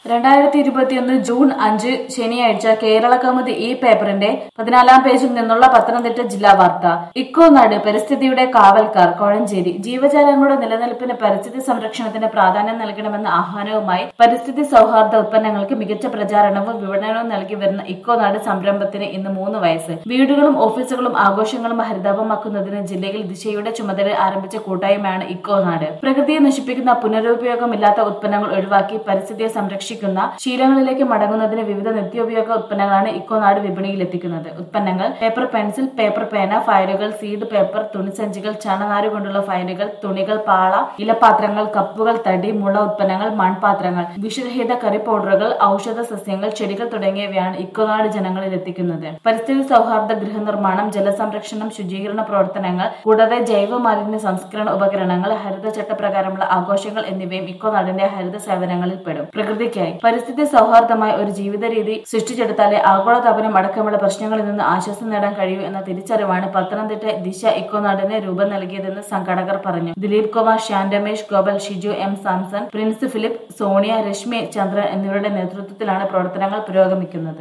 രണ്ടായിരത്തി ഇരുപത്തിയൊന്ന് ജൂൺ അഞ്ച് ശനിയാഴ്ച കേരള കൗമുദി ഈ പേപ്പറിന്റെ പതിനാലാം പേജിൽ നിന്നുള്ള പത്തനംതിട്ട ജില്ലാ വാർത്ത ഇക്കോ നാട് പരിസ്ഥിതിയുടെ കാവൽക്കാർ കോഴഞ്ചേരി ജീവജാലങ്ങളുടെ നിലനിൽപ്പിന് പരിസ്ഥിതി സംരക്ഷണത്തിന് പ്രാധാന്യം നൽകണമെന്ന ആഹ്വാനവുമായി പരിസ്ഥിതി സൗഹാർദ്ദ ഉൽപ്പന്നങ്ങൾക്ക് മികച്ച പ്രചാരണവും വിപണനവും നൽകി വരുന്ന ഇക്കോ നാട് സംരംഭത്തിന് ഇന്ന് മൂന്ന് വയസ്സ് വീടുകളും ഓഫീസുകളും ആഘോഷങ്ങളും ഹരിതാപമാക്കുന്നതിന് ജില്ലയിൽ ദിശയുടെ ചുമതല ആരംഭിച്ച കൂട്ടായ്മയാണ് ഇക്കോ നാട് പ്രകൃതിയെ നശിപ്പിക്കുന്ന പുനരുപയോഗമില്ലാത്ത ഉൽപ്പന്നങ്ങൾ ഒഴിവാക്കി പരിസ്ഥിതിയെ സംരക്ഷിക്കുന്ന ശീലങ്ങളിലേക്ക് മടങ്ങുന്നതിന് വിവിധ നിത്യോപയോഗ ഉൽപ്പന്നങ്ങളാണ് ഇക്കോ നാട് വിപണിയിൽ എത്തിക്കുന്നത് ഉൽപ്പന്നങ്ങൾ പേപ്പർ പെൻസിൽ പേപ്പർ പേന ഫയലുകൾ സീഡ് പേപ്പർ തുണിസഞ്ചികൾ ചണനാര് കൊണ്ടുള്ള ഫയലുകൾ തുണികൾ പാള ഇലപാത്രങ്ങൾ കപ്പുകൾ തടി മുള ഉൽപ്പന്നങ്ങൾ മൺപാത്രങ്ങൾ വിഷരഹിത കറി പൗഡറുകൾ ഔഷധ സസ്യങ്ങൾ ചെടികൾ തുടങ്ങിയവയാണ് ഇക്കോനാട് ജനങ്ങളിൽ എത്തിക്കുന്നത് പരിസ്ഥിതി സൗഹാർദ്ദ ഗൃഹനിർമ്മാണം ജലസംരക്ഷണം ശുചീകരണ പ്രവർത്തനങ്ങൾ കൂടാതെ ജൈവ മാലിന്യ സംസ്കരണ ഉപകരണങ്ങൾ ഹരിതചട്ടപ്രകാരമുള്ള ആഘോഷങ്ങൾ എന്നിവയും ഇക്കോനാടിന്റെ ഹരിത സേവനങ്ങളിൽ പെടും പ്രകൃതിക്കായി പരിസ്ഥിതി സൗഹാർദ്ദമായ ഒരു ജീവിത രീതി സൃഷ്ടിച്ചെടുത്താലേ ആഗോളതാപനം അടക്കമുള്ള പ്രശ്നങ്ങളിൽ നിന്ന് ആശ്വാസം നേടാൻ കഴിയൂ എന്ന തിരിച്ചറിവാണ് പത്തനംതിട്ട ദിശ ഇക്കോനാടിന് രൂപം നൽകിയതെന്ന് സംഘാടകർ പറഞ്ഞു Dileep Kumar Shyan Ramesh Gopal Shiju M Samson Prince Philip Sonia Reshmi Chandran എന്നിവരുടെ നേതൃത്വത്തിലാണ് പ്രവർത്തനങ്ങൾ പുരോഗമിക്കുന്നത്